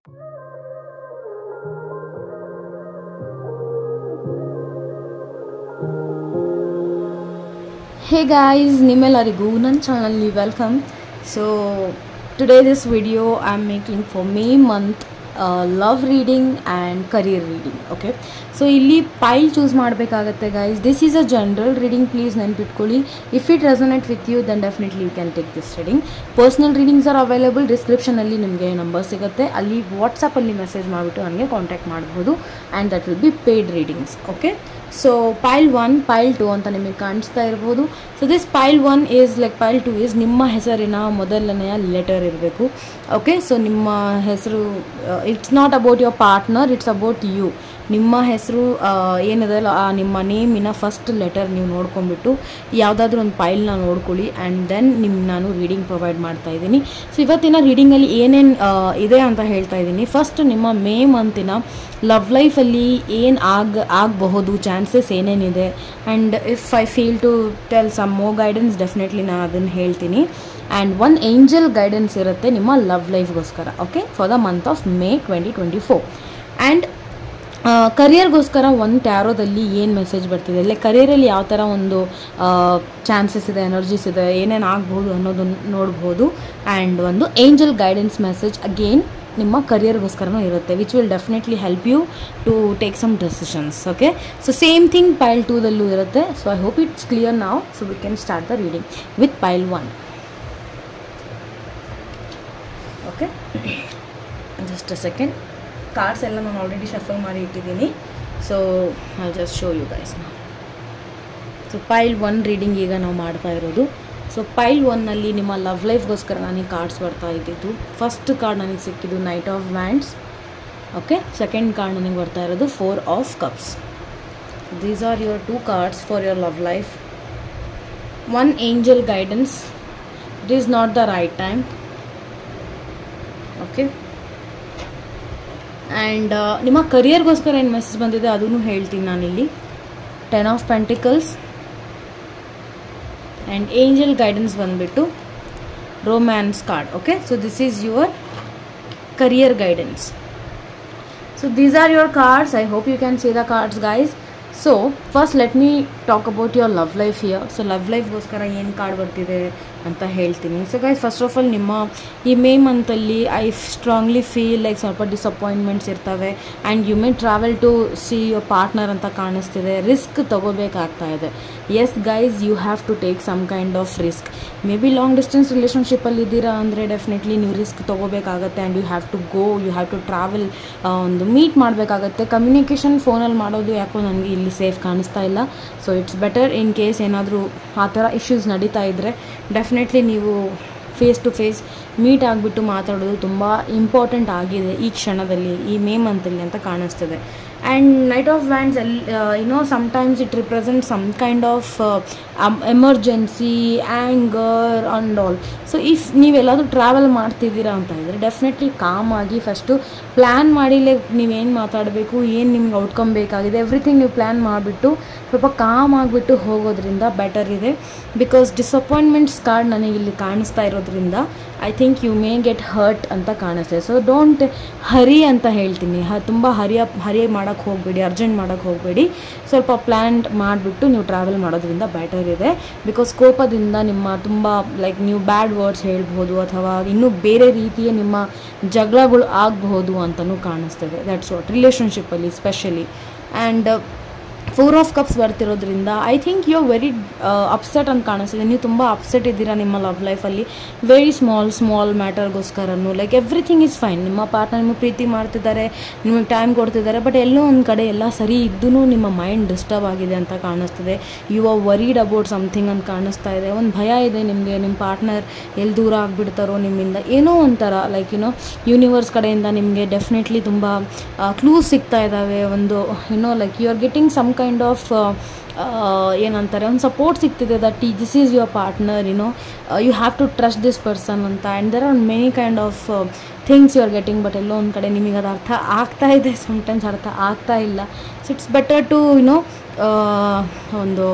hey guys ನಿಮ್ಮೆಲ್ಲರಿಗೂ ನನ್ನ ಚಾನಲ್ಗೆ welcome so today this video I am making for May month love reading and career reading okay so ಇಲ್ಲಿ pile choose ಮಾಡಬೇಕಾಗತ್ತೆ guys this is a general reading please ನೆನ್ಪಿಟ್ಕೊಳ್ಳಿ if it resonate with you then definitely you can take this reading personal readings are available ಡಿಸ್ಕ್ರಿಪ್ಷನಲ್ಲಿ ನಿಮಗೆ number ಸಿಗುತ್ತೆ ಅಲ್ಲಿ ವಾಟ್ಸಪ್ಪಲ್ಲಿ message ಮಾಡಿಬಿಟ್ಟು ನನಗೆ ಕಾಂಟ್ಯಾಕ್ಟ್ ಮಾಡ್ಬೋದು and that will be paid readings okay so pile one pile two ಅಂತ ನಿಮಗೆ ಕಾಣಿಸ್ತಾ ಇರ್ಬೋದು so this pile one is like pile two is ನಿಮ್ಮ ಹೆಸರಿನ ಮೊದಲನೆಯ ಲೆಟರ್ ಇರಬೇಕು ಓಕೆ ಸೊ ನಿಮ್ಮ ಹೆಸರು it's not about your partner it's about you ನಿಮ್ಮ ಹೆಸರು ಏನಿದೆ ಆ ನಿಮ್ಮ ನೇಮಿನ ಫಸ್ಟ್ ಲೆಟರ್ ನೀವು ನೋಡ್ಕೊಂಡ್ಬಿಟ್ಟು ಯಾವುದಾದ್ರೂ ಒಂದು ಫೈಲ್ನ ನೋಡ್ಕೊಳ್ಳಿ ಆ್ಯಂಡ್ ದೆನ್ ನಿಮ್ಮ ನಾನು ರೀಡಿಂಗ್ ಪ್ರೊವೈಡ್ ಮಾಡ್ತಾ ಇದ್ದೀನಿ ಸೊ ಇವತ್ತಿನ ರೀಡಿಂಗಲ್ಲಿ ಏನೇನು ಇದೆ ಅಂತ ಹೇಳ್ತಾ ಇದ್ದೀನಿ ಫಸ್ಟ್ ನಿಮ್ಮ ಮೇ ಮಂತಿನ ಲವ್ ಲೈಫಲ್ಲಿ ಏನು ಆಗ ಆಗಬಹುದು ಚಾನ್ಸಸ್ ಏನೇನಿದೆ and if I feel to tell some more guidance definitely ನಾನು ಅದನ್ನು ಹೇಳ್ತೀನಿ ಆ್ಯಂಡ್ ಒನ್ ಏಂಜಲ್ ಗೈಡೆನ್ಸ್ ಇರುತ್ತೆ ನಿಮ್ಮ ಲವ್ ಲೈಫ್ಗೋಸ್ಕರ okay for the month of May twenty twenty four and ಕರಿಯರ್ಗೋಸ್ಕರ ಒಂದು ಟ್ಯಾರೋದಲ್ಲಿ ಏನು ಮೆಸೇಜ್ ಬರ್ತಿದೆ ಲೈಕ್ ಕರಿಯರಲ್ಲಿ ಯಾವ ಥರ ಒಂದು ಚಾನ್ಸಸ್ ಇದೆ ಎನರ್ಜೀಸ್ ಇದೆ ಏನೇನು ಆಗ್ಬೋದು ಅನ್ನೋದನ್ನು ನೋಡ್ಬೋದು ಆ್ಯಂಡ್ ಒಂದು ಏಂಜಲ್ ಗೈಡೆನ್ಸ್ ಮೆಸೇಜ್ ಅಗೇನ್ ನಿಮ್ಮ ಕರಿಯರ್ಗೋಸ್ಕರನೂ ಇರುತ್ತೆ which will definitely help you to take some decisions okay so same thing pile ಟೂದಲ್ಲೂ ಇರುತ್ತೆ so I hope it's clear ನಾವು so we can start the reading with pile one okay just a second cards ಎಲ್ಲ ನಾನು already shuffle ಮಾಡಿ ಇಟ್ಟಿದ್ದೀನಿ so I just show you guys ನಾವು so pile one reading ಈಗ ನಾವು ಮಾಡ್ತಾ ಇರೋದು ಸೊ ಪೈಲ್ ಒನ್ನಲ್ಲಿ ನಿಮ್ಮ ಲವ್ ಲೈಫ್ಗೋಸ್ಕರ ನನಗೆ ಕಾರ್ಡ್ಸ್ ಬರ್ತಾ ಇದ್ದಿದ್ದು ಫಸ್ಟ್ ಕಾರ್ಡ್ ನನಗೆ ಸಿಕ್ಕಿದ್ದು night of wands okay second card ನನಗೆ ಬರ್ತಾ ಇರೋದು four of cups these are your two cards for your love life one angel guidance it is not the right time okay and ನಿಮ್ಮ ಕರಿಯರ್ಗೋಸ್ಕರ ಏನು message ಬಂದಿದೆ ಅದನ್ನು ಹೇಳ್ತೀನಿ ನಾನಿಲ್ಲಿ ten of pentacles and angel guidance ಬಂದುಬಿಟ್ಟು romance card okay so this is your career guidance so these are your cards I hope you can C the cards guys so first let me talk about your love life here so love ಲೈಫ್ಗೋಸ್ಕರ ಏನು card ಬರ್ತಿದೆ ಅಂತ ಹೇಳ್ತೀನಿ so guys first of all ನಿಮ್ಮ ಈ May ಮಂತಲ್ಲಿ I strongly feel like ಸ್ವಲ್ಪ disappointments ಇರ್ತವೆ and you may travel to see your partner ಅಂತ ಕಾಣಿಸ್ತಿದೆ ರಿಸ್ಕ್ ತೊಗೋಬೇಕಾಗ್ತಾ ಇದೆ yes guys you have to take some kind of risk may be long distance ರಿಲೇಷನ್ಶಿಪ್ಪಲ್ಲಿ ಇದ್ದೀರಾ ಅಂದರೆ ಡೆಫಿನೆಟ್ಲಿ ನೀವು risk ತೊಗೋಬೇಕಾಗತ್ತೆ and you have to go you have to travel ಒಂದು meet ಮಾಡಬೇಕಾಗತ್ತೆ ಕಮ್ಯುನಿಕೇಷನ್ ಫೋನಲ್ಲಿ ಮಾಡೋದು ಯಾಕೋ ನನಗೆ ಇಲ್ಲಿ ಸೇಫ್ ಕಾಣಿಸ್ತಾ ಇಲ್ಲ so it's better in case ಏನಾದರೂ ಆ ಥರ ಇಶ್ಯೂಸ್ ನಡೀತಾ ಇದ್ದರೆ ಡೆಫಿನೆಟ್ಲಿ ನೀವು ಫೇಸ್ ಟು ಫೇಸ್ ಮೀಟ್ ಆಗಿಬಿಟ್ಟು ಮಾತಾಡೋದು ತುಂಬ ಇಂಪಾರ್ಟೆಂಟ್ ಆಗಿದೆ ಈ ಕ್ಷಣದಲ್ಲಿ ಈ ಮೇ ಮಂತಲ್ಲಿ ಅಂತ ಕಾಣಿಸ್ತದೆ ಆ್ಯಂಡ್ ನೈಟ್ ಆಫ್ ವ್ಯಾಂಡ್ಸ್ ಎಲ್ you know sometimes it represent some kind of emergency anger and all so if ನೀವೆಲ್ಲಾದರೂ ಟ್ರಾವೆಲ್ ಮಾಡ್ತಿದ್ದೀರಾ ಅಂತ ಇದ್ದರೆ ಡೆಫಿನೆಟ್ಲಿ ಕಾಮ್ ಆಗಿ ಫಸ್ಟು ಪ್ಲ್ಯಾನ್ ಮಾಡಿ ಲೈಕ್ ನೀವೇನು ಮಾತಾಡಬೇಕು ಏನು ನಿಮ್ಗೆ ಔಟ್ಕಮ್ ಬೇಕಾಗಿದೆ ಎವ್ರಿಥಿಂಗ್ ನೀವು ಪ್ಲ್ಯಾನ್ ಮಾಡಿಬಿಟ್ಟು ಸ್ವಲ್ಪ ಕಾಮ್ ಆಗಿಬಿಟ್ಟು ಹೋಗೋದ್ರಿಂದ ಬೆಟರ್ ಇದೆ ಬಿಕಾಸ್ ಡಿಸಪಾಯಿಂಟ್ಮೆಂಟ್ಸ್ ಕಾರ್ಡ್ ನನಗೆ ಇಲ್ಲಿ ಕಾಣಿಸ್ತಾ ಇರೋದ್ರಿಂದ I think you may get hurt ಅಂತ ಕಾಣಿಸ್ತೆ ಸೊ ಡೋಂಟ್ ಹರಿ ಅಂತ ಹೇಳ್ತೀನಿ ಹ ತುಂಬ ಹರಿಯ ಹರಿಯ ಮಾಡೋಕ್ಕೆ ಹೋಗಬೇಡಿ ಅರ್ಜೆಂಟ್ ಮಾಡೋಕ್ಕೆ ಹೋಗಬೇಡಿ ಸ್ವಲ್ಪ ಪ್ಲ್ಯಾನ್ ಮಾಡಿಬಿಟ್ಟು ನೀವು ಟ್ರಾವೆಲ್ ಮಾಡೋದ್ರಿಂದ ಬೆಟರ್ ಇದೆ ಬಿಕಾಸ್ ಕೋಪದಿಂದ ನಿಮ್ಮ ತುಂಬ ಲೈಕ್ ನೀವು ಬ್ಯಾಡ್ ವರ್ಡ್ಸ್ ಹೇಳ್ಬೋದು ಅಥವಾ ಇನ್ನೂ ಬೇರೆ ರೀತಿಯ ನಿಮ್ಮ ಜಗಳಗಳು ಆಗಬಹುದು ಅಂತಲೂ ಕಾಣಿಸ್ತದೆ ದ್ಯಾಟ್ಸ್ ವಾಟ್ ರಿಲೇಷನ್ಶಿಪ್ಪಲ್ಲಿ specially and four of cups ಬರ್ತಿರೋದ್ರಿಂದ I think you are very upset ಅಂತ ಕಾಣಿಸ್ತಿದೆ ನೀವು ತುಂಬ ಅಪ್ಸೆಟ್ ಇದ್ದೀರಾ ನಿಮ್ಮ ಲವ್ ಲೈಫಲ್ಲಿ ವೆರಿ ಸ್ಮಾಲ್ ಸ್ಮಾಲ್ ಮ್ಯಾಟರ್ಗೋಸ್ಕರನು ಲೈಕ್ ಎವ್ರಿಥಿಂಗ್ ಇಸ್ ಫೈನ್ ನಿಮ್ಮ ಪಾರ್ಟ್ನರ್ ನಿಮಗೆ ಪ್ರೀತಿ ಮಾಡ್ತಿದ್ದಾರೆ ನಿಮಗೆ ಟೈಮ್ ಕೊಡ್ತಿದ್ದಾರೆ ಬಟ್ ಎಲ್ಲೋ ಒಂದು ಕಡೆ ಎಲ್ಲ ಸರಿ ಇದ್ದೂ ನಿಮ್ಮ ಮೈಂಡ್ ಡಿಸ್ಟರ್ಬ್ ಆಗಿದೆ ಅಂತ ಕಾಣಿಸ್ತಿದೆ you are worried about something ಅಂತ ಕಾಣಿಸ್ತಾ ಇದೆ ಒಂದು ಭಯ ಇದೆ ನಿಮಗೆ ನಿಮ್ಮ ಪಾರ್ಟ್ನರ್ ಎಲ್ಲಿ ದೂರ ಆಗಿಬಿಡ್ತಾರೋ ನಿಮ್ಮಿಂದ ಏನೋ ಒಂಥರ ಲೈಕ್ ಯುನೋ ಯೂನಿವರ್ಸ್ ಕಡೆಯಿಂದ ನಿಮಗೆ ಡೆಫಿನೆಟ್ಲಿ ತುಂಬ ಕ್ಲೂಸ್ ಸಿಗ್ತಾ ಇದ್ದಾವೆ ಒಂದು you know like you are getting some kind of ಏನಂತಾರೆ ಒಂದು ಸಪೋರ್ಟ್ ಸಿಗ್ತಿದೆ ದಟ್ ಈ this is your partner you know you have to trust this person ಅಂತ and there are many kind of things you are getting but ಎಲ್ಲೋ ಒಂದು ಕಡೆ ನಿಮಗೆ ಅದು ಅರ್ಥ ಆಗ್ತಾ ಇದೆ ಸಮ್ಟೈಮ್ಸ್ ಅರ್ಥ ಆಗ್ತಾ ಇಲ್ಲ so it's better to you know ಒಂದು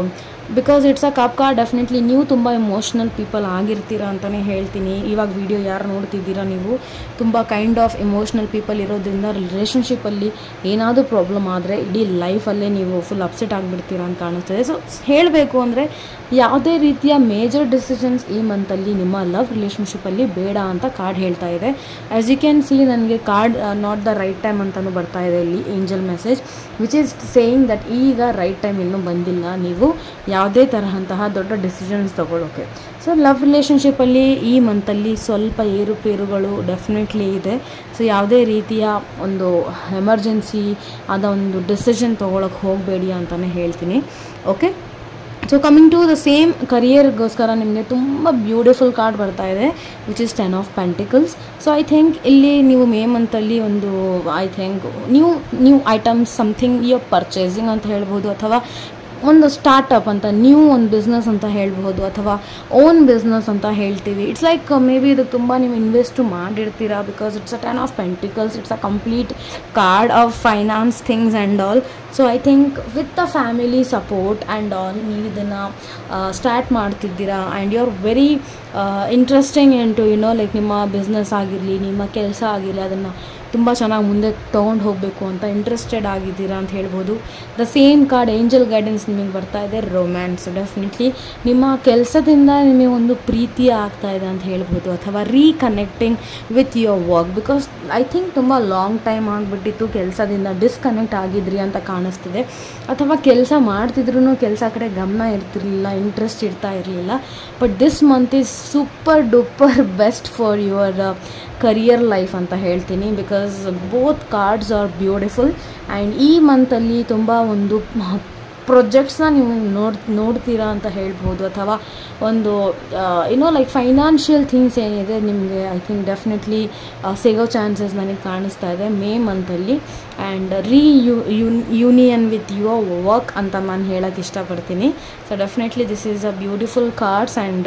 because it's a cup card definitely ನೀವು ತುಂಬ ಇಮೋಷ್ನಲ್ ಪೀಪಲ್ ಆಗಿರ್ತೀರಾ ಅಂತಲೇ ಹೇಳ್ತೀನಿ ಇವಾಗ ವಿಡಿಯೋ ಯಾರು ನೋಡ್ತಿದ್ದೀರಾ ನೀವು ತುಂಬ ಕೈಂಡ್ ಆಫ್ ಇಮೋಷ್ನಲ್ ಪೀಪಲ್ ಇರೋದ್ರಿಂದ ರಿಲೇಷನ್ಶಿಪ್ಪಲ್ಲಿ ಏನಾದರೂ ಪ್ರಾಬ್ಲಮ್ ಆದರೆ ಇಡೀ ಲೈಫಲ್ಲೇ ನೀವು ಫುಲ್ ಅಪ್ಸೆಟ್ ಆಗಿಬಿಡ್ತೀರಾ ಅಂತ ಕಾಣಿಸ್ತದೆ ಸೊ ಹೇಳಬೇಕು ಅಂದರೆ ಯಾವುದೇ ರೀತಿಯ ಮೇಜರ್ ಡಿಸಿಷನ್ಸ್ ಈ ಮಂತಲ್ಲಿ ನಿಮ್ಮ ಲವ್ ರಿಲೇಷನ್ಶಿಪ್ಪಲ್ಲಿ ಬೇಡ ಅಂತ ಕಾರ್ಡ್ ಹೇಳ್ತಾ ಇದೆ ಆ್ಯಸ್ ಯು ಕ್ಯಾನ್ ಸಿ ನನಗೆ card not the right time ಅಂತಲೂ ಬರ್ತಾ ಇದೆ ಇಲ್ಲಿ angel message which is saying that ಈಗ ರೈಟ್ ಟೈಮ್ ಇನ್ನೂ ಬಂದಿಲ್ಲ ನೀವು ಯಾವುದೇ ತರಹಂತಹ ದೊಡ್ಡ ಡಿಸಿಷನ್ಸ್ ತಗೊಳ್ಳೋಕೆ ಸೊ ಲವ್ ರಿಲೇಷನ್ಶಿಪ್ಪಲ್ಲಿ ಈ ಮಂತಲ್ಲಿ ಸ್ವಲ್ಪ ಏರುಪೇರುಗಳು ಡೆಫಿನೆಟ್ಲಿ ಇದೆ ಸೊ ಯಾವುದೇ ರೀತಿಯ ಒಂದು ಎಮರ್ಜೆನ್ಸಿ ಆದ ಒಂದು ಡಿಸಿಷನ್ ತೊಗೊಳಕ್ಕೆ ಹೋಗಬೇಡಿ ಅಂತಲೇ ಹೇಳ್ತೀನಿ okay so coming to the same ಕರಿಯರ್ಗೋಸ್ಕರ ನಿಮಗೆ ತುಂಬ ಬ್ಯೂಟಿಫುಲ್ ಕಾರ್ಡ್ ಬರ್ತಾ ಇದೆ which is ten of pentacles so I think ಇಲ್ಲಿ ನೀವು ಮೇ ಮಂತಲ್ಲಿ ಒಂದು I think new new items something you purchasing ಅಂತ ಹೇಳ್ಬೋದು ಅಥವಾ ಒಂದು ಸ್ಟಾರ್ಟಪ್ ಅಂತ ನ್ಯೂ ಒಂದು ಬಿಸ್ನೆಸ್ ಅಂತ ಹೇಳ್ಬೋದು ಅಥವಾ ಓನ್ ಬಿಸ್ನೆಸ್ ಅಂತ ಹೇಳ್ತೀವಿ ಇಟ್ಸ್ ಲೈಕ್ ಮೇ ಬಿ ಇದಕ್ಕೆ ತುಂಬ ನೀವು ಇನ್ವೆಸ್ಟು ಮಾಡಿರ್ತೀರಾ because it's a ten of pentacles it's a complete card of finance things and all so I think with the family support and all ನೀವು ಇದನ್ನು start ಮಾಡ್ತಿದ್ದೀರಾ and you are very interesting into you know like ನಿಮ್ಮ business ಆಗಿರಲಿ ನಿಮ್ಮ ಕೆಲಸ ಆಗಿರಲಿ ಅದನ್ನು ತುಂಬ ಚೆನ್ನಾಗಿ ಮುಂದೆ ತೊಗೊಂಡು ಹೋಗಬೇಕು ಅಂತ ಇಂಟ್ರೆಸ್ಟೆಡ್ ಆಗಿದ್ದೀರಾ ಅಂತ ಹೇಳ್ಬೋದು the same card angel guidance ನಿಮಗೆ ಬರ್ತಾ ಇದೆ ರೊಮ್ಯಾನ್ಸ್ ಡೆಫಿನೆಟ್ಲಿ ನಿಮ್ಮ ಕೆಲಸದಿಂದ ನಿಮಗೆ ಒಂದು ಪ್ರೀತಿ ಆಗ್ತಾ ಇದೆ ಅಂತ ಹೇಳ್ಬೋದು ಅಥವಾ reconnecting with your work because I think ತುಂಬ ಲಾಂಗ್ ಟೈಮ್ ಆಗಿಬಿಟ್ಟಿತ್ತು ಕೆಲಸದಿಂದ ಡಿಸ್ಕನೆಕ್ಟ್ ಆಗಿದ್ರಿ ಅಂತ ಕಾಣಿಸ್ತಿದೆ ಅಥವಾ ಕೆಲಸ ಮಾಡ್ತಿದ್ರು ಕೆಲಸ ಕಡೆ ಗಮನ ಇರ್ತಿರ್ಲಿಲ್ಲ ಇಂಟ್ರೆಸ್ಟ್ ಇರ್ತಾ ಇರಲಿಲ್ಲ but this month is super duper best for your career life ಅಂತ ಹೇಳ್ತೀನಿ because both cards are beautiful and ಈ ಮಂತಲ್ಲಿ ತುಂಬ ಒಂದು ಪ್ರೊಜೆಕ್ಟ್ಸ್ನ ನೀವು ನೋಡ್ ನೋಡ್ತೀರಾ ಅಂತ ಹೇಳ್ಬೋದು ಅಥವಾ ಒಂದು ಏನೋ ಲೈಕ್ ಫೈನಾನ್ಷಿಯಲ್ ಥಿಂಗ್ಸ್ ಏನಿದೆ ನಿಮಗೆ ಐ ಥಿಂಕ್ ಡೆಫಿನೆಟ್ಲಿ ಸಿಗೋ ಚಾನ್ಸಸ್ ನನಗೆ ಕಾಣಿಸ್ತಾ ಇದೆ ಮೇ ಮಂತಲ್ಲಿ and reunion with your work ಅಂತ ನಾನು ಹೇಳೋಕ್ಕೆ ಇಷ್ಟಪಡ್ತೀನಿ so definitely this is a beautiful cards and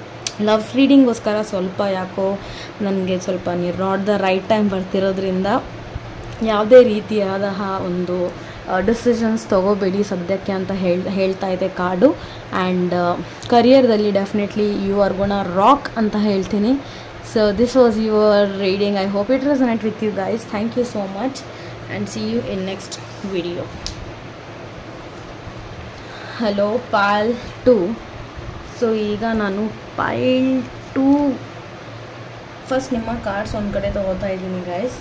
love ರೀಡಿಂಗೋಸ್ಕರ ಸ್ವಲ್ಪ ಯಾಕೋ ನನಗೆ ಸ್ವಲ್ಪ ನೀವು ನಾಟ್ ದ ರೈಟ್ ಟೈಮ್ ಬರ್ತಿರೋದ್ರಿಂದ ಯಾವುದೇ ರೀತಿಯಾದ ಒಂದು ಡಿಸಿಷನ್ಸ್ ತೊಗೋಬೇಡಿ ಸದ್ಯಕ್ಕೆ ಅಂತ ಹೇಳ್ ಹೇಳ್ತಾ ಇದೆ ಕಾರ್ಡು ಆ್ಯಂಡ್ ಕರಿಯರ್ದಲ್ಲಿ definitely you are gonna rock ಅಂತ ಹೇಳ್ತೀನಿ so this was your reading I hope it resonate with you guys thank you so much and see you in next video hello pile two so ಈಗ ನಾನು pile two first ನಿಮ್ಮ cards ಒಂದು ಕಡೆ ತೊಗೋತಾ ಇದ್ದೀನಿ guys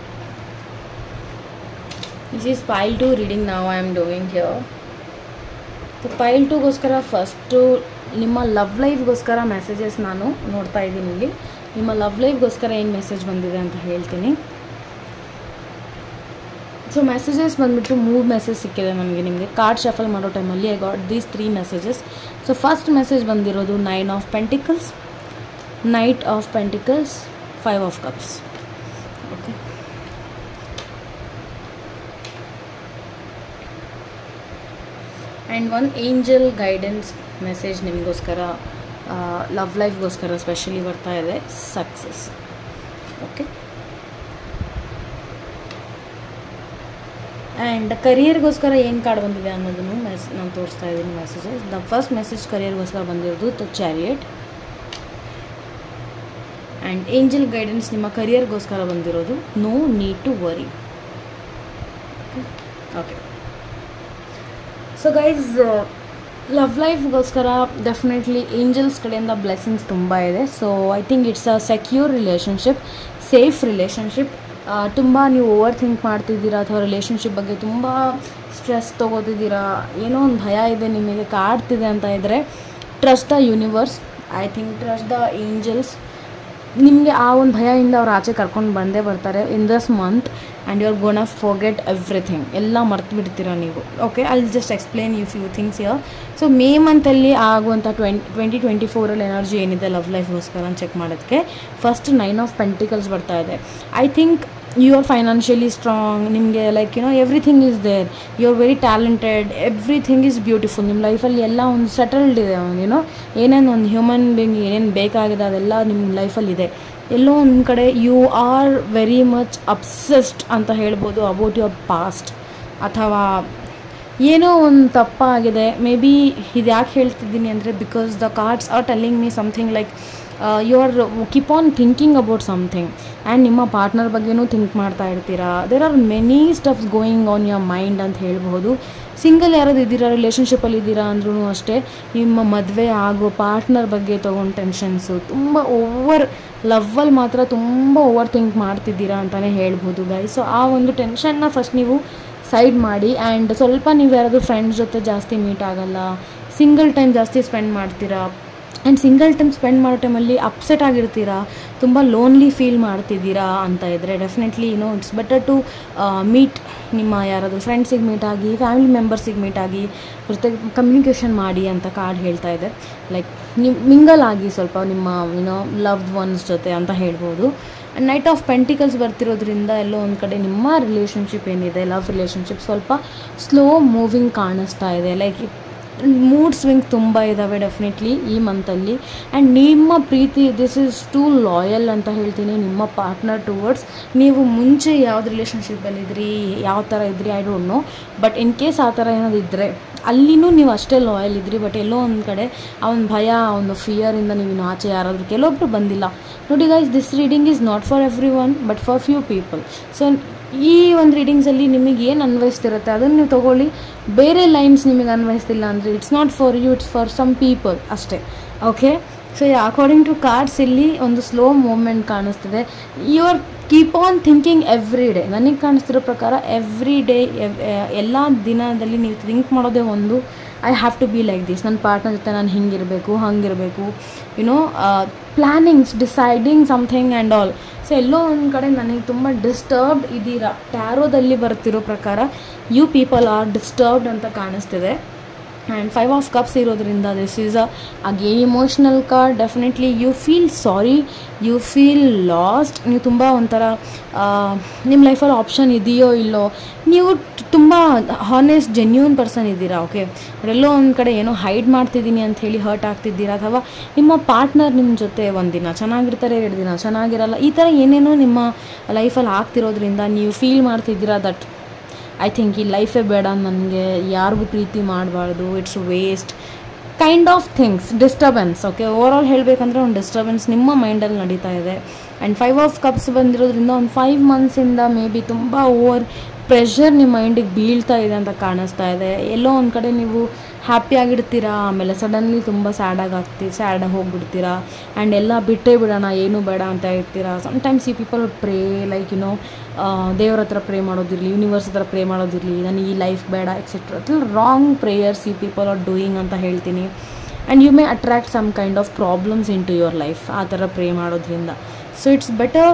this is pile two reading ನಾವು I am doing here so pile ಟುಗೋಸ್ಕರ first ನಿಮ್ಮ ಲವ್ ಲೈಫ್ಗೋಸ್ಕರ ಮೆಸೇಜಸ್ ನಾನು ನೋಡ್ತಾ ಇದ್ದೀನಿ ಇಲ್ಲಿ ನಿಮ್ಮ ಲವ್ ಲೈಫ್ಗೋಸ್ಕರ ಏನು ಮೆಸೇಜ್ ಬಂದಿದೆ ಅಂತ ಹೇಳ್ತೀನಿ ಸೊ ಮೆಸೇಜಸ್ ಬಂದುಬಿಟ್ಟು ಮೂರು ಮೆಸೇಜ್ ಸಿಕ್ಕಿದೆ ನನಗೆ ನಿಮಗೆ ಕಾರ್ಡ್ ಶಫಲ್ ಮಾಡೋ ಟೈಮಲ್ಲಿ I got these three messages so first message ಬಂದಿರೋದು nine of pentacles night of pentacles five of cups okay and one angel guidance message ನಿಮಗೋಸ್ಕರ ಲವ್ ಲೈಫ್ಗೋಸ್ಕರ ಸ್ಪೆಷಲಿ ಬರ್ತಾ ಇದೆ ಸಕ್ಸಸ್ ಓಕೆ ಆ್ಯಂಡ್ ಕರಿಯರ್ಗೋಸ್ಕರ ಏನು ಕಾರ್ಡ್ ಬಂದಿದೆ ಅನ್ನೋದನ್ನು ಮೆಸ್ ನಾನು ತೋರಿಸ್ತಾ ಇದ್ದೀನಿ ಮೆಸೇಜಸ್ ದ ಫಸ್ಟ್ ಮೆಸೇಜ್ ಕರಿಯರ್ಗೋಸ್ಕರ ಬಂದಿರೋದು the chariot and angel guidance ನಿಮ್ಮ ಕರಿಯರ್ಗೋಸ್ಕರ ಬಂದಿರೋದು no need to worry okay so guys love ಲೈಫ್ಗೋಸ್ಕರ ಡೆಫಿನೆಟ್ಲಿ ಏಂಜಲ್ಸ್ ಕಡೆಯಿಂದ ಬ್ಲೆಸ್ಸಿಂಗ್ಸ್ ತುಂಬ ಇದೆ so I think it's a secure relationship safe relationship ತುಂಬ ನೀವು ಓವರ್ ಥಿಂಕ್ ಮಾಡ್ತಿದ್ದೀರಾ ಅಥವಾ ರಿಲೇಷನ್ಶಿಪ್ ಬಗ್ಗೆ ತುಂಬ ಸ್ಟ್ರೆಸ್ ತೊಗೋತಿದ್ದೀರಾ ಏನೋ ಒಂದು ಭಯ ಇದೆ ನಿಮಗೆ ಕಾಡ್ತಿದೆ ಅಂತ ಇದ್ದರೆ trust the universe I think trust the angels ನಿಮಗೆ ಆ ಒಂದು ಭಯದಿಂದ ಅವ್ರು ಆಚೆ ಕರ್ಕೊಂಡು ಬಂದೇ ಬರ್ತಾರೆ in this month and you are gonna forget everything ಎಲ್ಲ ಮರ್ತು ಬಿಡ್ತೀರಾ ನೀವು okay I just explain you few things here so May ಮಂತಲ್ಲಿ ಆಗುವಂಥ ಟ್ವೆಂಟಿ ಟ್ವೆಂಟಿ ಟ್ವೆಂಟಿ ಫೋರಲ್ಲಿ ಎನರ್ಜಿ ಏನಿದೆ ಲವ್ ಲೈಫ್ಗೋಸ್ಕರ ಚೆಕ್ ಮಾಡೋದಕ್ಕೆ ಫಸ್ಟ್ ನೈನ್ ಆಫ್ ಪೆಂಟಿಕಲ್ಸ್ ಬರ್ತಾ ಇದೆ I think you are financially strong ನಿಮಗೆ like you know everything is there you are very talented everything is beautiful ನಿಮ್ಮ ಲೈಫಲ್ಲಿ ಎಲ್ಲ ಒಂದು ಸೆಟಲ್ಡ್ ಇದೆ ಒಂದು ಯುನೋ ಏನೇನು ಒಂದು ಹ್ಯೂಮನ್ ಬೀಂಗ್ ಏನೇನು ಬೇಕಾಗಿದೆ ಅದೆಲ್ಲ ನಿಮ್ಮ ಲೈಫಲ್ಲಿ ಇದೆ ಎಲ್ಲೋ ಒಂದು ಕಡೆ you are very much obsessed ಅಂತ ಹೇಳ್ಬೋದು ಅಬೌಟ್ ಯುವರ್ ಪಾಸ್ಟ್ ಅಥವಾ ಏನೋ ಒಂದು ತಪ್ಪಾಗಿದೆ ಮೇ ಬಿ ಇದು ಯಾಕೆ ಹೇಳ್ತಿದ್ದೀನಿ ಅಂದರೆ because the cards are telling me something like you are keep on thinking about something and ನಿಮ್ಮ ಪಾರ್ಟ್ನರ್ ಬಗ್ಗೆನೂ ಥಿಂಕ್ ಮಾಡ್ತಾ ಇರ್ತೀರಾ there are many stuffs going on your mind ಅಂತ ಹೇಳ್ಬೋದು ಸಿಂಗಲ್ ಯಾರಾದ್ರು ಇದ್ದೀರಾ ರಿಲೇಷನ್ಶಿಪ್ಪಲ್ಲಿ ಇದ್ದೀರಾ ಅಂದ್ರೂ ಅಷ್ಟೇ ನಿಮ್ಮ ಮದುವೆ ಆಗೋ ಪಾರ್ಟ್ನರ್ ಬಗ್ಗೆ ತೊಗೊಂಡು ಟೆನ್ಷನ್ಸು ತುಂಬ ಓವರ್ ಲವ್ವಲ್ಲಿ ಮಾತ್ರ ತುಂಬ ಓವರ್ ಥಿಂಕ್ ಮಾಡ್ತಿದ್ದೀರಾ ಅಂತಲೇ ಹೇಳ್ಬೋದು ಗೈ ಸೊ ಆ ಒಂದು ಟೆನ್ಷನ್ನ ಫಸ್ಟ್ ನೀವು ಸೈಡ್ ಮಾಡಿ ಆ್ಯಂಡ್ ಸ್ವಲ್ಪ ನೀವು ಯಾರಾದರೂ ಫ್ರೆಂಡ್ಸ್ ಜೊತೆ ಜಾಸ್ತಿ ಮೀಟ್ ಆಗಲ್ಲ ಸಿಂಗಲ್ ಟೈಮ್ ಜಾಸ್ತಿ ಸ್ಪೆಂಡ್ ಮಾಡ್ತೀರಾ ಆ್ಯಂಡ್ ಸಿಂಗಲ್ ಟೈಮ್ ಸ್ಪೆಂಡ್ ಮಾಡೋ ಟೈಮಲ್ಲಿ ಅಪ್ಸೆಟ್ ಆಗಿರ್ತೀರಾ ತುಂಬ ಲೋನ್ಲಿ ಫೀಲ್ ಮಾಡ್ತಿದ್ದೀರಾ ಅಂತ ಇದ್ದರೆ definitely no it's better to meet ನಿಮ್ಮ ಯಾರಾದರೂ ಫ್ರೆಂಡ್ಸಿಗೆ ಮೀಟ್ ಆಗಿ ಫ್ಯಾಮಿಲಿ ಮೆಂಬರ್ಸಿಗೆ ಮೀಟ್ ಆಗಿ ಜೊತೆ ಕಮ್ಯುನಿಕೇಷನ್ ಮಾಡಿ ಅಂತ ಕಾರ್ಡ್ ಹೇಳ್ತಾ ಇದೆ ಲೈಕ್ ನಿಮ್ಮ ಮಿಂಗಲ್ ಆಗಿ ಸ್ವಲ್ಪ ನಿಮ್ಮ ಯುನೋ ಲವ್ಡ್ ಒನ್ಸ್ ಜೊತೆ ಅಂತ ಹೇಳ್ಬೋದು ಆ್ಯಂಡ್ ನೈಟ್ ಆಫ್ ಪೆಂಟಿಕಲ್ಸ್ ಬರ್ತಿರೋದ್ರಿಂದ ಎಲ್ಲೋ ಒಂದು ಕಡೆ ನಿಮ್ಮ ರಿಲೇಷನ್ಶಿಪ್ ಏನಿದೆ ಲವ್ ರಿಲೇಷನ್ಶಿಪ್ ಸ್ವಲ್ಪ ಸ್ಲೋ ಮೂವಿಂಗ್ ಕಾಣಿಸ್ತಾ ಇದೆ ಲೈಕ್ ಮೂಡ್ ಸ್ವಿಂಗ್ ತುಂಬ ಇದ್ದಾವೆ ಡೆಫಿನೆಟ್ಲಿ ಈ ಮಂತಲ್ಲಿ ಆ್ಯಂಡ್ ನಿಮ್ಮ ಪ್ರೀತಿ ದಿಸ್ ಇಸ್ ಟು ಲಾಯಲ್ ಅಂತ ಹೇಳ್ತೀನಿ ನಿಮ್ಮ ಪಾರ್ಟ್ನರ್ ಟುವರ್ಡ್ಸ್ ನೀವು ಮುಂಚೆ ಯಾವ್ದು ರಿಲೇಷನ್ಶಿಪ್ಪಲ್ಲಿದ್ರಿ ಯಾವ ಥರ ಇದ್ರಿ I don't know but in case ಆ ಥರ ಏನಾದ್ರು ಇದ್ದರೆ ಅಲ್ಲಿನೂ ನೀವು ಅಷ್ಟೇ ಲಾಯಲ್ ಇದ್ರಿ ಬಟ್ ಎಲ್ಲೋ ಒಂದು ಕಡೆ ಆ ಒಂದು ಭಯ ಆ ಒಂದು ಫಿಯರಿಂದ ನೀವು ಇನ್ನು ಆಚೆ ಯಾರಾದರೂ ಕೆಲವೊಬ್ರು ಬಂದಿಲ್ಲ ನೋಡಿ guys this reading is not for everyone but for few people so ಈ ಒಂದು ರೀಡಿಂಗ್ಸಲ್ಲಿ ನಿಮಗೆ ಏನು ಅನ್ವಯಿಸ್ತಿರುತ್ತೆ ಅದನ್ನು ನೀವು ತೊಗೊಳ್ಳಿ ಬೇರೆ ಲೈನ್ಸ್ ನಿಮಗೆ ಅನ್ವಯಿಸ್ತಿಲ್ಲ ಅಂದರೆ it's not for you it's for some people ಅಷ್ಟೇ okay so according to cards ಇಲ್ಲಿ ಒಂದು ಸ್ಲೋ ಮೂಮೆಂಟ್ ಕಾಣಿಸ್ತಿದೆ you are keep on thinking every day ನನಗೆ ಕಾಣಿಸ್ತಿರೋ ಪ್ರಕಾರ ಎವ್ರಿ ಡೇ ಎಲ್ಲ ದಿನದಲ್ಲಿ ನೀವು ಥಿಂಕ್ ಮಾಡೋದೇ ಒಂದು I have to be like this ನನ್ನ ಪಾರ್ಟ್ನರ್ ಜೊತೆ ನಾನು ಹಿಂಗಿರಬೇಕು ಹಂಗಿರಬೇಕು you know plannings deciding something and all so ಎಲ್ಲೋ ಒಂದು ಕಡೆ ನನಗೆ ತುಂಬ ಡಿಸ್ಟರ್ಬ್ಡ್ ಇದ್ದೀರಾ ಟ್ಯಾರೋದಲ್ಲಿ ಬರ್ತಿರೋ ಪ್ರಕಾರ ಯು ಪೀಪಲ್ ಆರ್ ಡಿಸ್ಟರ್ಬ್ಡ್ ಅಂತ ಕಾಣಿಸ್ತಿದೆ ಆ್ಯಂಡ್ ಫೈವ್ ಆಫ್ ಕಪ್ಸ್ ಇರೋದ್ರಿಂದ this is a again emotional card definitely you feel sorry you feel lost ನೀವು ತುಂಬ ಒಂಥರ ನಿಮ್ಮ ಲೈಫಲ್ಲಿ ಆಪ್ಷನ್ ಇದೆಯೋ ಇಲ್ಲೋ ನೀವು ತುಂಬ ಹಾನೆಸ್ಟ್ ಜೆನ್ಯೂನ್ ಪರ್ಸನ್ ಇದ್ದೀರಾ ಓಕೆ ಎಲ್ಲೋ ಒಂದು ಕಡೆ ಏನೋ ಹೈಡ್ ಮಾಡ್ತಿದ್ದೀನಿ ಅಂತ ಹೇಳಿ ಹರ್ಟ್ ಆಗ್ತಿದ್ದೀರಾ ಅಥವಾ ನಿಮ್ಮ ಪಾರ್ಟ್ನರ್ ನಿಮ್ಮ ಜೊತೆ ಒಂದಿನ ಚೆನ್ನಾಗಿರ್ತಾರೆ ಎರಡು ದಿನ ಚೆನ್ನಾಗಿರಲ್ಲ ಈ ಥರ ಏನೇನೋ ನಿಮ್ಮ ಲೈಫಲ್ಲಿ ಆಗ್ತಿರೋದ್ರಿಂದ ನೀವು ಫೀಲ್ ಮಾಡ್ತಿದ್ದೀರಾ ದಟ್ ಐ ಥಿಂಕ್ ಈ ಲೈಫೇ ಬೇಡ ನನಗೆ ಯಾರಿಗೂ ಪ್ರೀತಿ ಮಾಡಬಾರ್ದು it's waste kind of things disturbance okay over all ಹೇಳಬೇಕಂದ್ರೆ ಒಂದು ಡಿಸ್ಟರ್ಬೆನ್ಸ್ ನಿಮ್ಮ ಮೈಂಡಲ್ಲಿ ನಡೀತಾ ಇದೆ ಆ್ಯಂಡ್ ಫೈವ್ ಆಫ್ ಕಪ್ಸ್ ಬಂದಿರೋದ್ರಿಂದ ಒಂದು ಫೈವ್ ಮಂತ್ಸಿಂದ ಮೇ ಬಿ ತುಂಬ ಓವರ್ ಪ್ರೆಷರ್ ನಿಮ್ಮ ಮೈಂಡಿಗೆ ಬೀಳ್ತಾ ಇದೆ ಅಂತ ಕಾಣಿಸ್ತಾ ಇದೆ ಎಲ್ಲೋ ಒಂದು ಕಡೆ ನೀವು ಹ್ಯಾಪಿ ಆಗಿರ್ತೀರಾ ಆಮೇಲೆ ಸಡನ್ಲಿ ತುಂಬ ಸ್ಯಾಡಾಗಿ ಆಗ್ತೀವಿ ಸ್ಯಾಡಾಗಿ ಹೋಗ್ಬಿಡ್ತೀರಾ ಆ್ಯಂಡ್ ಎಲ್ಲ ಬಿಟ್ಟೇ ಬಿಡೋಣ ಏನೂ ಬೇಡ ಅಂತ ಇರ್ತೀರಾ ಸಮ್ಟೈಮ್ಸ್ ಈ ಪೀಪಲ್ ಪ್ರೇ ಲೈಕ್ ಯುನೋ ದೇವ್ರ ಹತ್ರ ಪ್ರೇ ಮಾಡೋದಿರಲಿ ಯೂನಿವರ್ಸ್ ಹತ್ರ ಪ್ರೇ ಮಾಡೋದಿರಲಿ ನನಗೆ ಈ ಲೈಫ್ ಬೇಡ ಎಕ್ಸೆಟ್ರಾ ರಾಂಗ್ ಪ್ರೇಯರ್ಸ್ ಈ ಪೀಪಲ್ ಆರ್ ಡೂಯಿಂಗ್ ಅಂತ ಹೇಳ್ತೀನಿ and you may attract some kind of problems into your life ಆ ಥರ ಪ್ರೇ ಮಾಡೋದ್ರಿಂದ ಸೊ ಇಟ್ಸ್ ಬೆಟರ್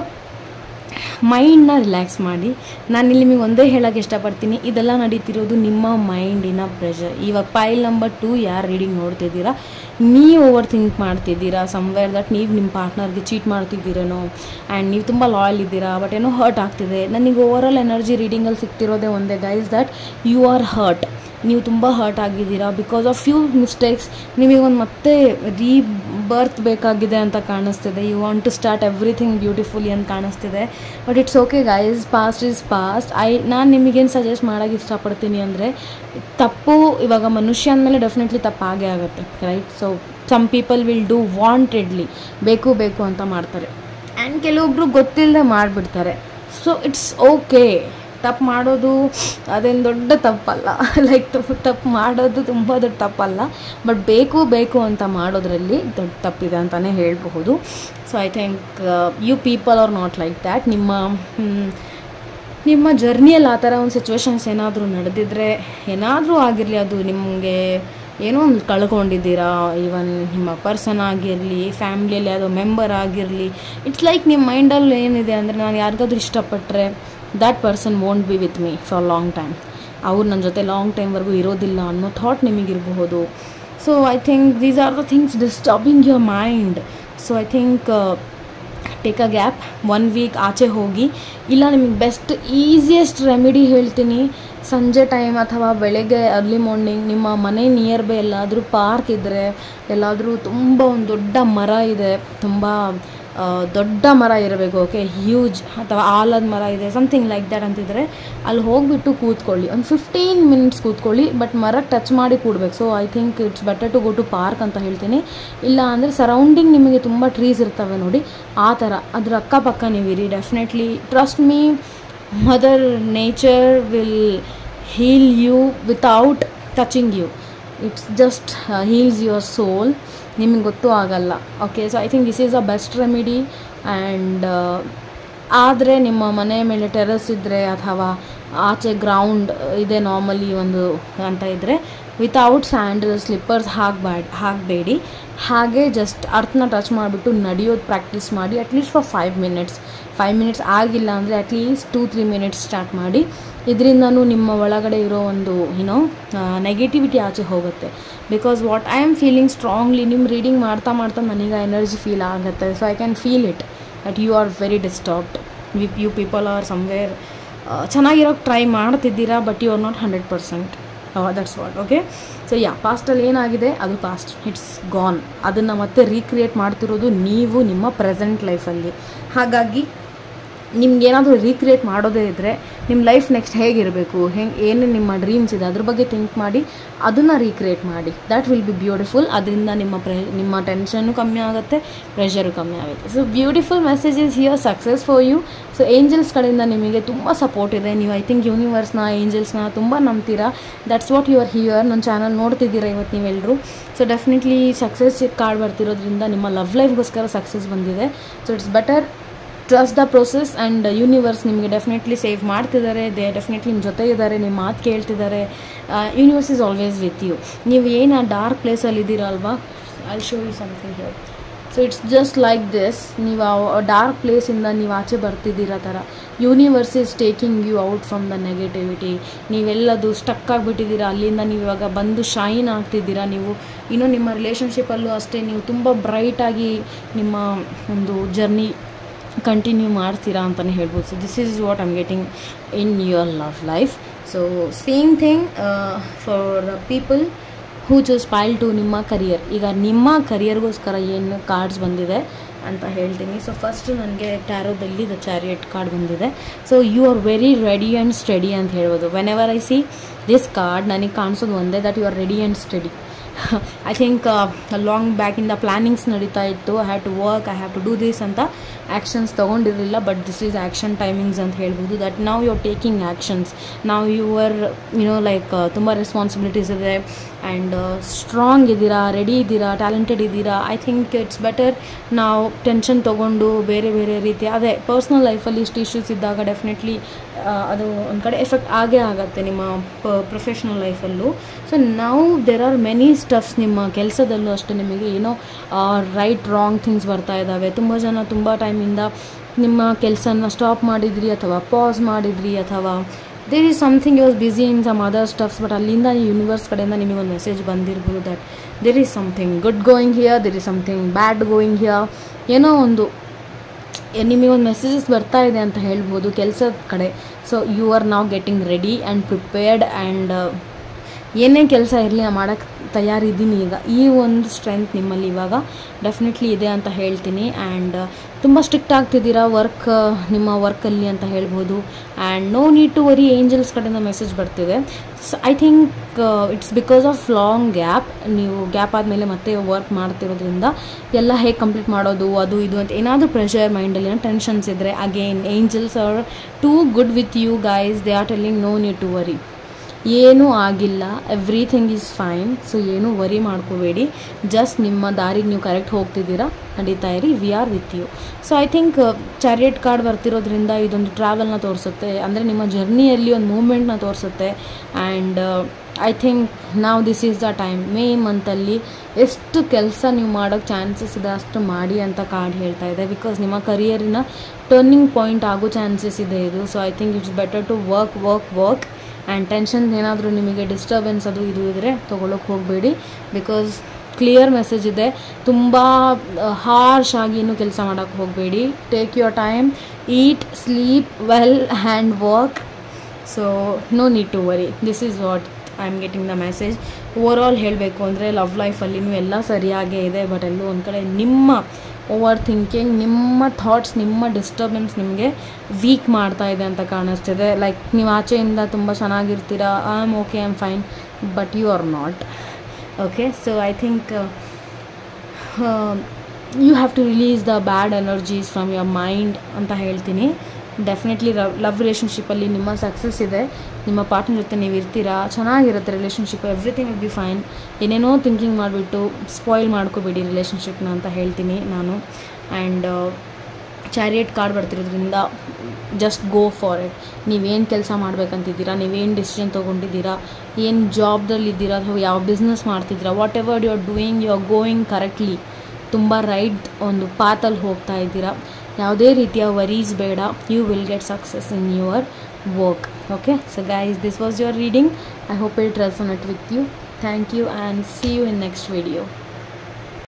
ಮೈಂಡ್ನ ರಿಲ್ಯಾಕ್ಸ್ ಮಾಡಿ ನಾನು ಇಲ್ಲಿ ನಿಮಗೆ ಒಂದೇ ಹೇಳೋಕ್ಕೆ ಇಷ್ಟಪಡ್ತೀನಿ ಇದೆಲ್ಲ ನಡೀತಿರೋದು ನಿಮ್ಮ ಮೈಂಡಿನ ಪ್ರೆಷರ್ ಇವಾಗ ಪೈಲ್ ನಂಬರ್ ಟು ಯಾರು ರೀಡಿಂಗ್ ನೋಡ್ತಿದ್ದೀರಾ ನೀವು ಓವರ್ ಥಿಂಕ್ ಮಾಡ್ತಿದ್ದೀರಾ ಸಮ್ವೇರ್ ದಟ್ ನೀವು ನಿಮ್ಮ ಪಾರ್ಟ್ನರ್ಗೆ ಚೀಟ್ ಮಾಡ್ತಿದ್ದೀರೇನೋ ಆ್ಯಂಡ್ ನೀವು ತುಂಬ ಲಾಯಲ್ ಇದ್ದೀರಾ ಬಟ್ ಏನೋ ಹರ್ಟ್ ಆಗ್ತಿದೆ ನನಗೆ ಓವರ್ ಆಲ್ ಎನರ್ಜಿ ರೀಡಿಂಗಲ್ಲಿ ಸಿಗ್ತಿರೋದೇ ಒಂದೇ guys that you are hurt ನೀವು ತುಂಬ ಹರ್ಟ್ ಆಗಿದ್ದೀರಾ ಬಿಕಾಸ್ ಆಫ್ ಫ್ಯೂ ಮಿಸ್ಟೇಕ್ಸ್ ನಿಮಗೊಂದು ಮತ್ತೆ ರೀ ಬರ್ತ್ ಬೇಕಾಗಿದೆ ಅಂತ ಕಾಣಿಸ್ತಿದೆ you want to start everything beautifully ಅಂತ ಕಾಣಿಸ್ತಿದೆ but it's okay guys past is past I ನಾನು ನಿಮಗೇನು ಸಜೆಸ್ಟ್ ಮಾಡೋಕ್ಕೆ ಇಷ್ಟಪಡ್ತೀನಿ ಅಂದರೆ ತಪ್ಪು ಇವಾಗ ಮನುಷ್ಯ ಅಂದಮೇಲೆ ಡೆಫಿನೆಟ್ಲಿ ತಪ್ಪಾಗೇ ಆಗುತ್ತೆ right so some people will do wantedly ಬೇಕು ಬೇಕು ಅಂತ ಮಾಡ್ತಾರೆ ಆ್ಯಂಡ್ ಕೆಲವೊಬ್ಬರು ಗೊತ್ತಿಲ್ಲದೆ ಮಾಡಿಬಿಡ್ತಾರೆ ಸೊ ಇಟ್ಸ್ ಓಕೆ ತಪ್ಪು ಮಾಡೋದು ಅದೇನು ದೊಡ್ಡ ತಪ್ಪಲ್ಲ ಲೈಕ್ ತಪ್ಪು ತಪ್ಪು ಮಾಡೋದು ತುಂಬ ದೊಡ್ಡ ತಪ್ಪಲ್ಲ ಬಟ್ ಬೇಕು ಬೇಕು ಅಂತ ಮಾಡೋದ್ರಲ್ಲಿ ದೊಡ್ಡ ತಪ್ಪಿದೆ ಅಂತಲೇ ಹೇಳಬಹುದು so I think you people are not like that ನಿಮ್ಮ ನಿಮ್ಮ ಜರ್ನಿಯಲ್ಲಿ ಆ ಥರ ಒಂದು ಸಿಚುವೇಶನ್ಸ್ ಏನಾದರೂ ನಡೆದಿದ್ರೆ ಏನಾದರೂ ಆಗಿರಲಿ ಅದು ನಿಮಗೆ ಏನೋ ಒಂದು ಕಳ್ಕೊಂಡಿದ್ದೀರಾ ಈವನ್ ನಿಮ್ಮ ಪರ್ಸನ್ ಆಗಿರಲಿ ಫ್ಯಾಮ್ಲಿಯಲ್ಲಿ ಯಾವುದೋ ಮೆಂಬರ್ ಆಗಿರಲಿ ಇಟ್ಸ್ ಲೈಕ್ ನಿಮ್ಮ ಮೈಂಡಲ್ಲಿ ಏನಿದೆ ಅಂದರೆ ನಾನು ಯಾರಿಗಾದ್ರೂ ಇಷ್ಟಪಟ್ಟರೆ that person won't be with me for long time ಅವ್ರು ನನ್ನ ಜೊತೆ ಲಾಂಗ್ ಟೈಮ್ವರೆಗೂ ಇರೋದಿಲ್ಲ ಅನ್ನೋ ಥಾಟ್ ನಿಮಗಿರಬಹುದು so I think these are the things disturbing your mind so I think take a gap one week ಆಚೆ ಹೋಗಿ ಇಲ್ಲ ನಿಮಗೆ ಬೆಸ್ಟ್ ಈಸಿಯೆಸ್ಟ್ ರೆಮಿಡಿ ಹೇಳ್ತೀನಿ ಸಂಜೆ ಟೈಮ್ ಅಥವಾ ಬೆಳಗ್ಗೆ ಅರ್ಲಿ ಮಾರ್ನಿಂಗ್ ನಿಮ್ಮ ಮನೆ ನಿಯರ್ ಬೈ ಎಲ್ಲಾದರೂ ಪಾರ್ಕ್ ಇದ್ದರೆ ಎಲ್ಲಾದರೂ ತುಂಬ ಒಂದು ದೊಡ್ಡ ಮರ ಇದೆ ತುಂಬ ದೊಡ್ಡ ಮರ ಇರಬೇಕು ಓಕೆ ಹ್ಯೂಜ್ ಅಥವಾ ಆಲದ ಮರ ಇದೆ ಸಮಥಿಂಗ್ ಲೈಕ್ ದ್ಯಾಟ್ ಅಂತಿದ್ರೆ ಅಲ್ಲಿ ಹೋಗಿಬಿಟ್ಟು ಕೂತ್ಕೊಳ್ಳಿ ಒಂದು ಫಿಫ್ಟೀನ್ ಮಿನಿಟ್ಸ್ ಕೂತ್ಕೊಳ್ಳಿ ಬಟ್ ಮರ ಟಚ್ ಮಾಡಿ ಕೂಡ್ಬೇಕು so I think it's better to go to park ಅಂತ ಹೇಳ್ತೀನಿ ಇಲ್ಲ ಅಂದರೆ ಸರೌಂಡಿಂಗ್ ನಿಮಗೆ ತುಂಬ ಟ್ರೀಸ್ ಇರ್ತವೆ ನೋಡಿ ಆ ಥರ ಅದ್ರ ಅಕ್ಕಪಕ್ಕ ನೀವಿರಿ definitely trust me mother nature will heal you without touching you it's just heals your soul ನಿಮಗೆ ಗೊತ್ತೂ ಆಗಲ್ಲ okay so I think this is a best remedy and ಆದರೆ ನಿಮ್ಮ ಮನೆ ಮೇಲೆ ಟೆರಸ್ ಇದ್ದರೆ ಅಥವಾ ಆಚೆ ಗ್ರೌಂಡ್ ಇದೆ ನಾರ್ಮಲಿ ಒಂದು ಅಂತ ಇದ್ದರೆ ವಿತೌಟ್ ಸ್ಯಾಂಡಲ್ ಸ್ಲಿಪ್ಪರ್ಸ್ ಹಾಕಬೇಡ ಹಾಕಬೇಡಿ ಹಾಗೆ ಜಸ್ಟ್ ಅರ್ಥನ ಟಚ್ ಮಾಡಿಬಿಟ್ಟು ನಡೆಯೋದು ಪ್ರಾಕ್ಟೀಸ್ ಮಾಡಿ at least for five minutes five minutes ಆಗಿಲ್ಲ ಅಂದರೆ at least two three minutes start ಮಾಡಿ ಇದರಿಂದನೂ ನಿಮ್ಮ ಒಳಗಡೆ ಇರೋ ಒಂದು ಏನೋ ನೆಗೆಟಿವಿಟಿ ಆಚೆ ಹೋಗುತ್ತೆ because what I am feeling strongly ನಿಮ್ಮ ರೀಡಿಂಗ್ ಮಾಡ್ತಾ ಮಾಡ್ತಾ ನನಗೆ ಎನರ್ಜಿ ಫೀಲ್ ಆಗುತ್ತೆ so I can feel it that you are very disturbed whip you people are somewhere ಚೆನ್ನಾಗಿರೋಕ್ಕೆ ಟ್ರೈ ಮಾಡ್ತಿದ್ದೀರಾ but you are not hundred percent that's what okay so yeah ಪಾಸ್ಟಲ್ಲಿ ಏನಾಗಿದೆ ಅದು ಪಾಸ್ಟ್ ಇಟ್ಸ್ ಗಾನ್ ಅದನ್ನು ಮತ್ತೆ recreate ಮಾಡ್ತಿರೋದು ನೀವು ನಿಮ್ಮ ಪ್ರೆಸೆಂಟ್ ಲೈಫಲ್ಲಿ ಹಾಗಾಗಿ ನಿಮ್ಗೇನಾದರೂ ರೀಕ್ರಿಯೇಟ್ ಮಾಡೋದೇ ಇದ್ದರೆ ನಿಮ್ಮ ಲೈಫ್ ನೆಕ್ಸ್ಟ್ ಹೇಗಿರಬೇಕು ಹೆಂಗೆ ಏನು ನಿಮ್ಮ ಡ್ರೀಮ್ಸ್ ಇದೆ ಅದ್ರ ಬಗ್ಗೆ ಥಿಂಕ್ ಮಾಡಿ ಅದನ್ನು ರೀಕ್ರಿಯೇಟ್ ಮಾಡಿ ದ್ಯಾಟ್ ವಿಲ್ ಬಿ ಬ್ಯೂಟಿಫುಲ್ ಅದರಿಂದ ನಿಮ್ಮ ಪ್ರೆ ನಿಮ್ಮ ಟೆನ್ಷನ್ನು ಕಮ್ಮಿ ಆಗುತ್ತೆ ಪ್ರೆಷರು ಕಮ್ಮಿ ಆಗುತ್ತೆ so beautiful message is here success for you so angels ಕಡೆಯಿಂದ ನಿಮಗೆ ತುಂಬ ಸಪೋರ್ಟ್ ಇದೆ ನೀವು ಐ ಥಿಂಕ್ ಯೂನಿವರ್ಸ್ನ ಏಂಜಲ್ಸ್ನ ತುಂಬ ನಂಬ್ತೀರಾ that's what you are here ನನ್ನ ಚಾನಲ್ ನೋಡ್ತಿದ್ದೀರಾ ಇವತ್ತು ನೀವೆಲ್ಲರೂ ಸೊ ಡೆಫಿನೆಟ್ಲಿ ಸಕ್ಸಸ್ ಕಾರ್ಡ್ ಬರ್ತಿರೋದ್ರಿಂದ ನಿಮ್ಮ ಲವ್ ಲೈಫ್ಗೋಸ್ಕರ ಸಕ್ಸಸ್ ಬಂದಿದೆ so it's better trust the process and universe ನಿಮಗೆ ಡೆಫಿನೆಟ್ಲಿ ಸೇವ್ ಮಾಡ್ತಿದ್ದಾರೆ ದೇ ಡೆಫಿನೆಟ್ಲಿ ನಿಮ್ಮ ಜೊತೆ ಇದ್ದಾರೆ ನಿಮ್ಮ ಮಾತು ಕೇಳ್ತಿದ್ದಾರೆ universe is always with you ನೀವು ಏನು ಆ ಡಾರ್ಕ್ ಪ್ಲೇಸಲ್ಲಿ ಇದ್ದೀರಲ್ವಾ I show you something here so it's just like this ನೀವು ಆ ಡಾರ್ಕ್ ಪ್ಲೇಸಿಂದ ನೀವು ಆಚೆ ಬರ್ತಿದ್ದೀರ ಥರ universe is taking you out from the negativity ನೀವೆಲ್ಲದು ಸ್ಟಕ್ ಆಗಿಬಿಟ್ಟಿದ್ದೀರಾ ಅಲ್ಲಿಂದ ನೀವು ಇವಾಗ ಬಂದು ಶೈನ್ ಆಗ್ತಿದ್ದೀರಾ ನೀವು ಇನ್ನೂ ನಿಮ್ಮ ರಿಲೇಷನ್ಶಿಪ್ಪಲ್ಲೂ ಅಷ್ಟೇ ನೀವು ತುಂಬ ಬ್ರೈಟಾಗಿ ನಿಮ್ಮ ಒಂದು ಜರ್ನಿ ಕಂಟಿನ್ಯೂ ಮಾಡ್ತೀರಾ ಅಂತಲೇ ಹೇಳ್ಬೋದು so this is what I'm getting in your love life so same thing for the people who choose pile two ನಿಮ್ಮ ಕರಿಯರ್ ಈಗ ನಿಮ್ಮ ಕರಿಯರ್ಗೋಸ್ಕರ ಏನು ಕಾರ್ಡ್ಸ್ ಬಂದಿದೆ ಅಂತ ಹೇಳ್ತೀನಿ ಸೊ ಫಸ್ಟ್ ನನಗೆ ಟ್ಯಾರೋದಲ್ಲಿ ದ ಚಾರಿಯಟ್ ಕಾರ್ಡ್ ಬಂದಿದೆ so you are very ready and steady ಅಂತ ಹೇಳ್ಬೋದು whenever I see this card ನನಗೆ ಕಾಣಿಸೋದು ಒಂದೇ that you are ready and steady I think long ಬ್ಯಾಕಿಂದ ಪ್ಲ್ಯಾನಿಂಗ್ಸ್ ನಡೀತಾ ಇತ್ತು I have to work I have to do this ಅಂತ actions ತೊಗೊಂಡಿರಲಿಲ್ಲ but this is action timings ಅಂತ ಹೇಳ್ಬೋದು ದಟ್ ನಾವು ಯು ಆರ್ ಟೇಕಿಂಗ್ ಆ್ಯಕ್ಷನ್ಸ್ ನಾವು ಯುವರ್ ಯುನೋ ಲೈಕ್ ತುಂಬ ರೆಸ್ಪಾನ್ಸಿಬಿಲಿಟೀಸ್ ಇದೆ ಆ್ಯಂಡ್ ಸ್ಟ್ರಾಂಗ್ ಇದ್ದೀರಾ ರೆಡಿ ಇದ್ದೀರಾ ಟ್ಯಾಲೆಂಟೆಡ್ ಇದ್ದೀರಾ ಐ ಥಿಂಕ್ ಇಟ್ಸ್ ಬೆಟರ್ ನಾವು ಟೆನ್ಷನ್ ತೊಗೊಂಡು ಬೇರೆ ಬೇರೆ ರೀತಿ ಅದೇ ಪರ್ಸ್ನಲ್ ಲೈಫಲ್ಲಿ ಇಷ್ಟು ಇಶ್ಯೂಸ್ ಇದ್ದಾಗ ಡೆಫಿನೆಟ್ಲಿ ಅದು ಒಂದು ಕಡೆ ಎಫೆಕ್ಟ್ ಆಗೇ ಆಗುತ್ತೆ ನಿಮ್ಮ ಪ ಪ್ರೊಫೆಷ್ನಲ್ ಲೈಫಲ್ಲೂ ಸೊ ನಾವು ದೆರ್ ಆರ್ ಮೆನಿ ಸ್ಟಫ್ಸ್ ನಿಮ್ಮ ಕೆಲಸದಲ್ಲೂ ಅಷ್ಟೇ ನಿಮಗೆ ಏನೋ ರೈಟ್ ರಾಂಗ್ ಥಿಂಗ್ಸ್ ಬರ್ತಾ ಇದ್ದಾವೆ ತುಂಬ ಜನ ತುಂಬ ಟೈಮಿಂದ ನಿಮ್ಮ ಕೆಲಸನ ಸ್ಟಾಪ್ ಮಾಡಿದ್ರಿ ಅಥವಾ ಪಾಸ್ ಮಾಡಿದ್ರಿ ಅಥವಾ there is something you was busy in some other stuffs but ಅಲ್ಲಿಂದ ಯೂನಿವರ್ಸ್ ಕಡೆಯಿಂದ ನಿಮಗೊಂದು ಮೆಸೇಜ್ ಬಂದಿರ್ಬೋದು that there is something good going here there is something bad going here ಏನೋ ಒಂದು ನಿಮಗೊಂದು ಮೆಸೇಜಸ್ ಬರ್ತಾ ಇದೆ ಅಂತ ಹೇಳ್ಬೋದು ಕೆಲಸದ ಕಡೆ so you are now getting ready and prepared and ಏನೇ ಕೆಲಸ ಇರಲಿ ನಾನು ಮಾಡೋಕ್ಕೆ ತಯಾರಿದ್ದೀನಿ ಈಗ ಈ ಒಂದು ಸ್ಟ್ರೆಂತ್ ನಿಮ್ಮಲ್ಲಿ ಇವಾಗ ಡೆಫಿನೆಟ್ಲಿ ಇದೆ ಅಂತ ಹೇಳ್ತೀನಿ ಆ್ಯಂಡ್ ತುಂಬ ಸ್ಟ್ರಿಕ್ಟ್ ಆಗ್ತಿದ್ದೀರಾ ವರ್ಕ್ ನಿಮ್ಮ ವರ್ಕಲ್ಲಿ ಅಂತ ಹೇಳ್ಬೋದು and no need to worry angels ಕಡೆಯಿಂದ ಮೆಸೇಜ್ ಬರ್ತಿದೆ I think it's because of long gap ನೀವು ಗ್ಯಾಪ್ ಆದಮೇಲೆ ಮತ್ತೆ ವರ್ಕ್ ಮಾಡ್ತಿರೋದ್ರಿಂದ ಎಲ್ಲ ಹೇಗೆ ಕಂಪ್ಲೀಟ್ ಮಾಡೋದು ಅದು ಇದು ಅಂತ ಏನಾದರೂ ಪ್ರೆಷರ್ ಮೈಂಡಲ್ಲಿ ಏನೋ ಟೆನ್ಷನ್ಸ್ ಇದ್ದರೆ again angels are too good with you guys they are telling no need to worry ಏನೂ ಆಗಿಲ್ಲ ಎವ್ರಿಥಿಂಗ್ ಈಸ್ ಫೈನ್ ಸೊ ಏನೂ ವರಿ ಮಾಡ್ಕೋಬೇಡಿ ಜಸ್ಟ್ ನಿಮ್ಮ ದಾರಿಗೆ ನೀವು ಕರೆಕ್ಟ್ ಹೋಗ್ತಿದ್ದೀರಾ ನಡೀತಾ ಇರಿ we are with you so I think chariot card ಬರ್ತಿರೋದ್ರಿಂದ ಇದೊಂದು ಟ್ರಾವೆಲ್ನ ತೋರಿಸುತ್ತೆ ಅಂದರೆ ನಿಮ್ಮ ಜರ್ನಿಯಲ್ಲಿ ಒಂದು ಮೂಮೆಂಟ್ನ ತೋರಿಸುತ್ತೆ ಆ್ಯಂಡ್ ಐ ಥಿಂಕ್ ನಾವು this is the time may ಮಂತಲ್ಲಿ ಎಷ್ಟು ಕೆಲಸ ನೀವು ಮಾಡೋಕ್ಕೆ ಚಾನ್ಸಸ್ ಇದೆ ಅಷ್ಟು ಮಾಡಿ ಅಂತ ಕಾರ್ಡ್ ಹೇಳ್ತಾ ಇದೆ ಬಿಕಾಸ್ ನಿಮ್ಮ ಕರಿಯರಿನ ಟರ್ನಿಂಗ್ ಪಾಯಿಂಟ್ ಆಗೋ ಚಾನ್ಸಸ್ ಇದೆ ಇದು so I think it's better to work work work and tension ಏನಾದರೂ ನಿಮಗೆ ಡಿಸ್ಟರ್ಬೆನ್ಸ್ ಅದು ಇದು ಇದ್ದರೆ ತೊಗೊಳಕ್ಕೆ ಹೋಗಬೇಡಿ ಬಿಕಾಸ್ ಕ್ಲಿಯರ್ ಮೆಸೇಜ್ ಇದೆ ತುಂಬ ಹಾರ್ಶ್ ಆಗಿ ಇನ್ನೂ ಕೆಲಸ ಮಾಡೋಕ್ಕೆ ಹೋಗಬೇಡಿ take your time eat sleep well hand work so no need to worry this is what I am getting the message over all ಹೇಳಬೇಕು ಅಂದರೆ ಲವ್ ಲೈಫಲ್ಲಿನೂ ಎಲ್ಲ ಸರಿಯಾಗೇ ಇದೆ ಬಟ್ ಎಲ್ಲೂ ಒಂದು ಕಡೆ ನಿಮ್ಮ ಓವರ್ ಥಿಂಕಿಂಗ್ ನಿಮ್ಮ ಥಾಟ್ಸ್ ನಿಮ್ಮ ಡಿಸ್ಟರ್ಬೆನ್ಸ್ ನಿಮಗೆ ವೀಕ್ ಮಾಡ್ತಾ ಇದೆ ಅಂತ ಕಾಣಿಸ್ತಿದೆ ಲೈಕ್ ನೀವು ಆಚೆಯಿಂದ ತುಂಬ ಚೆನ್ನಾಗಿರ್ತೀರಾ I am okay I am fine but you are not okay so I think you have to release the bad energies from your mind ಅಂತ ಹೇಳ್ತೀನಿ ಡೆಫಿನೆಟ್ಲಿ ಲವ್ ಲವ್ ರಿಲೇಷನ್ಶಿಪ್ಪಲ್ಲಿ ನಿಮ್ಮ ಸಕ್ಸಸ್ ಇದೆ ನಿಮ್ಮ ಪಾರ್ಟ್ನರ್ ಜೊತೆ ನೀವು ಇರ್ತೀರಾ ಚೆನ್ನಾಗಿರುತ್ತೆ relationship everything will be fine ಏನೇನೋ ಥಿಂಕಿಂಗ್ ಮಾಡಿಬಿಟ್ಟು ಸ್ಪಾಯ್ಲ್ ಮಾಡ್ಕೋಬೇಡಿ ರಿಲೇಷನ್ಶಿಪ್ನ ಅಂತ ಹೇಳ್ತೀನಿ ನಾನು ಆ್ಯಂಡ್ ಚಾರಿಯಟ್ ಕಾರ್ಡ್ ಬರ್ತಿರೋದ್ರಿಂದ ಜಸ್ಟ್ ಗೋ ಫಾರ್ ಇಟ್ ನೀವೇನು ಕೆಲಸ ಮಾಡ್ಬೇಕಂತಿದ್ದೀರಾ ನೀವೇನು ಡಿಸಿಷನ್ ತೊಗೊಂಡಿದ್ದೀರಾ ಏನು ಜಾಬ್ದಲ್ಲಿದ್ದೀರಾ ಅಥವಾ ಯಾವ ಬಿಸ್ನೆಸ್ ಮಾಡ್ತಿದ್ದೀರಾ whatever you are doing you are going correctly ತುಂಬ ರೈಟ್ ಒಂದು ಪಾತಲ್ಲಿ ಹೋಗ್ತಾ ಇದ್ದೀರಾ ಯಾವುದೇ ರೀತಿಯ ವರೀಸ್ ಬೇಡ you will get success in your work okay so guys this was your reading I hope it resonate with you thank you and see you in next video